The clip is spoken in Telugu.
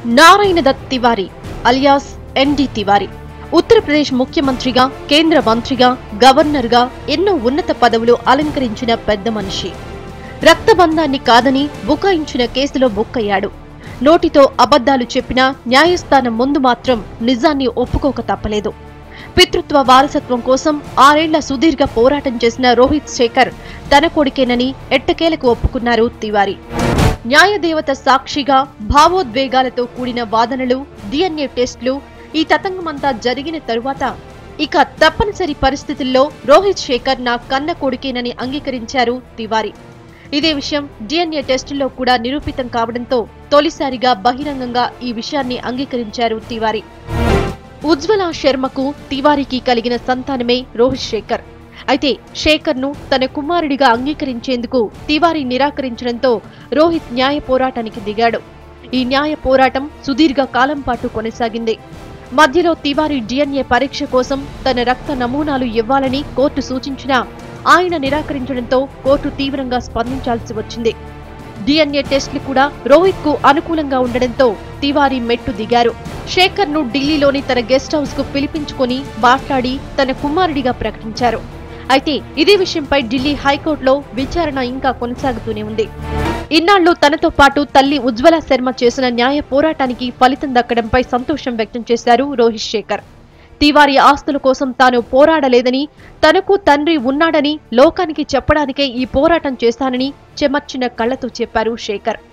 నారాయణ దత్ తివారీ అలియాస్ ఎన్డి తివారీ ఉత్తరప్రదేశ్ ముఖ్యమంత్రిగా కేంద్ర మంత్రిగా గవర్నర్గా ఎన్నో ఉన్నత పదవులు అలంకరించిన పెద్ద మనిషి రక్తబంధాన్ని కాదని బుకాయించిన కేసులో బుక్కయ్యాడు నోటితో అబద్ధాలు చెప్పినా న్యాయస్థానం ముందు మాత్రం నిజాన్ని ఒప్పుకోక తప్పలేదు పితృత్వ వారసత్వం కోసం ఆరేళ్ల సుదీర్ఘ పోరాటం చేసిన రోహిత్ శేఖర్ తన కొడుకేనని ఎట్టకేలకు ఒప్పుకున్నారు తివారీ న్యాయదేవత సాక్షిగా భావోద్వేగాలతో కూడిన వాదనలు డిఎన్ఏ టెస్టులు ఈ తతంగమంతా జరిగిన తరువాత ఇక తప్పనిసరి పరిస్థితుల్లో రోహిత్ శేఖర్ నా కన్న కొడుకేనని అంగీకరించారు తివారీ ఇదే విషయం డిఎన్ఏ టెస్టుల్లో కూడా నిరూపితం కావడంతో తొలిసారిగా బహిరంగంగా ఈ విషయాన్ని అంగీకరించారు తివారీ ఉజ్వల శర్మకు తివారీకి కలిగిన సంతానమే రోహిత్ శేఖర్ అయితే శేఖర్ ను తన కుమారుడిగా అంగీకరించేందుకు తివారీ నిరాకరించడంతో రోహిత్ న్యాయ పోరాటానికి దిగాడు ఈ న్యాయ పోరాటం సుదీర్ఘ కాలం పాటు కొనసాగింది మధ్యలో తివారీ డిఎన్ఏ పరీక్ష కోసం తన రక్త నమూనాలు ఇవ్వాలని కోర్టు సూచించినా ఆయన నిరాకరించడంతో కోర్టు తీవ్రంగా స్పందించాల్సి వచ్చింది డిఎన్ఏ టెస్టులు కూడా రోహిత్ కు అనుకూలంగా ఉండడంతో తివారీ మెట్టు దిగారు శేఖర్ ను ఢిల్లీలోని తన గెస్ట్ హౌస్ కు పిలిపించుకొని మాట్లాడి తన కుమారుడిగా ప్రకటించారు అయితే ఇదే విషయంపై ఢిల్లీ హైకోర్టులో విచారణ ఇంకా కొనసాగుతూనే ఉంది ఇన్నాళ్లు తనతో పాటు తల్లి ఉజ్వల శర్మ చేసిన న్యాయ పోరాటానికి ఫలితం దక్కడంపై సంతోషం వ్యక్తం చేశారు రోహిత్ శేఖర్ తివారీ ఆస్తుల కోసం తాను పోరాడలేదని తనకు తండ్రి ఉన్నాడని లోకానికి చెప్పడానికే ఈ పోరాటం చేశానని చెమర్చిన కళ్లతో చెప్పారు శేఖర్